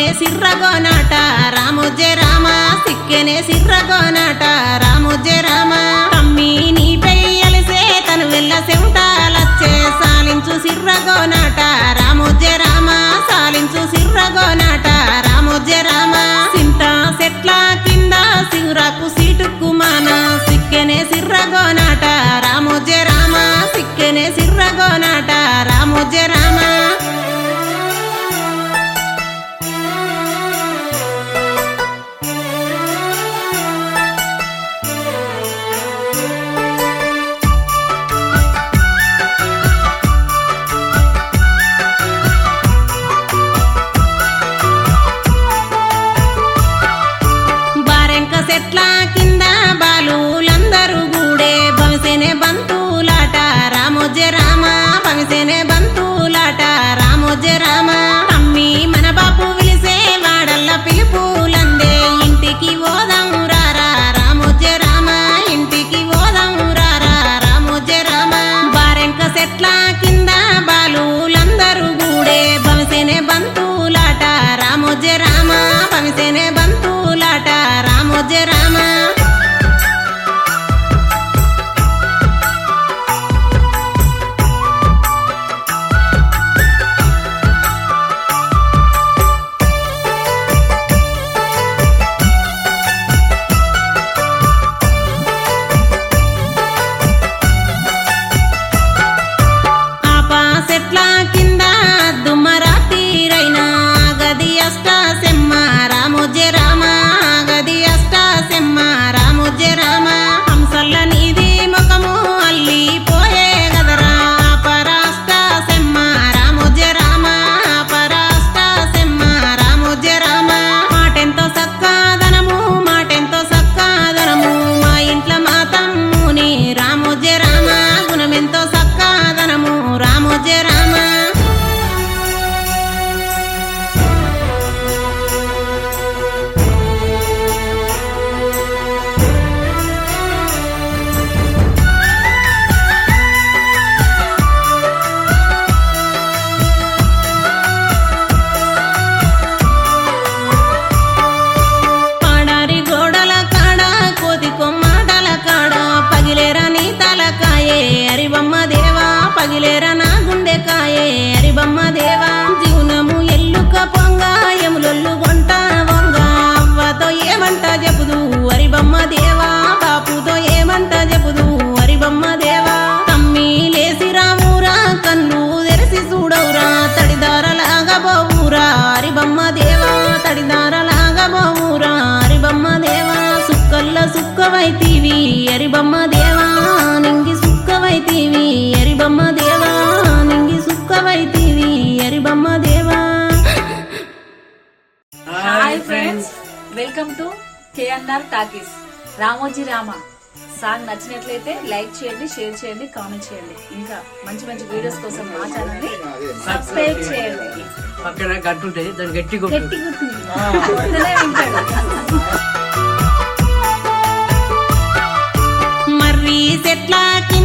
సిర్రగోనాట రామోజే రామ సిక్కెనే సిర్రగోనాట రామోజే రామ తమ్మి నీ పెయ్యలిసే తను వెళ్ళ సెంటాలచ్చే సాలించు సిర్రగోనాట రామోజే రామ సాలించు సిర్రగోనాట రామోజే రామ సింత సెట్ల కింద సిగురాకు సీటుకు మాన సిక్కెనే సిర్రగోనాట రామోజే రామ సిక్కెనే సిర్రగోనాట రామోజే రామ బారెంక సెట్ల కింద బాలులందరూ గూడే భవిసేనే బంతులాట రామోజే రామ భవిసేనే బంతులాట రామోజే రామ తమ్మి మన బాపు విలిసే వాడల్ల పిలుపులందే ఇంటికి ఓదాం రారా రామోజే రామ ఇంటికి ఓదాం రారా రామోజే రామ బారెంక సెట్ల కింద బాలులందరూ గూడే భవిసేనే బంతులాట రామోజే రామ భవిసేనే బంతులాట రామోజే రామ ఆపా సెట్ల కింద దుమ్మరాతీరైనా గది అష్ట సెమ్మ రామోజే రామ గది అష్ట సెమ్మ రామోజే రామ హంసల్ల నీది ముఖము అల్లి పోయే గదరా పరాష్ట సెమ్మ రామోజే రామ పరాష్ట సెమ్మ రామోజే రామ మాటెంతో సక్కాదనము మాటెంతో సక్కాదనము మా ఇంట్లో మా తమ్ముని రామోజే రామ గుణమెంతో సక్కాదనము రామోజే రామ పాడారి గోడల కాడ కోతి కొమ్మాటల కాడ పగిలేరా నీ తలకాయే అరిబమ్మ దేవా పగిలేరా నా గుండెకాయే అరిబమ్మ దేవా జీవనము ఎల్లుక పొంగ ఎములొల్లు కొంట వంగ అవ్వతో ఏమంట చెబుదు అరిబమ్మ దేవా బాపుతో ఏమంట చెబుదు అరిబమ్మ దేవా తమ్మి లేసి రామురా కన్ను తెరిసి చూడవురా తడిదారలాగా పోవురా అరిబమ్మ దేవా తడిదారలాగా పోవురా అరిబమ్మ దేవా సుక్కల్ల సుక్కవైతీవి అరిబమ్మ దేవా నింగి సుక్కవైతీవి అరిబమ్మ దేవా నింగి సుక్కవైతీవి అరిబమ్మ దేవా hi friends welcome to KNR talkies రామోజీ రామ సాంగ్ నచ్చినట్లయితే లైక్ చేయండి షేర్ చేయండి కామెంట్ చేయండి ఇంకా మంచి మంచి వీడియోస్ కోసం మా ఛానల్ ని సబ్స్క్రైబ్ చేయండి పక్కన గట్టు ఉంటుంది దాన్ని గట్టి కొట్టు గట్టి గుర్తుంది ఇందులో వింటాడు. మర్రి సెట్ల కింద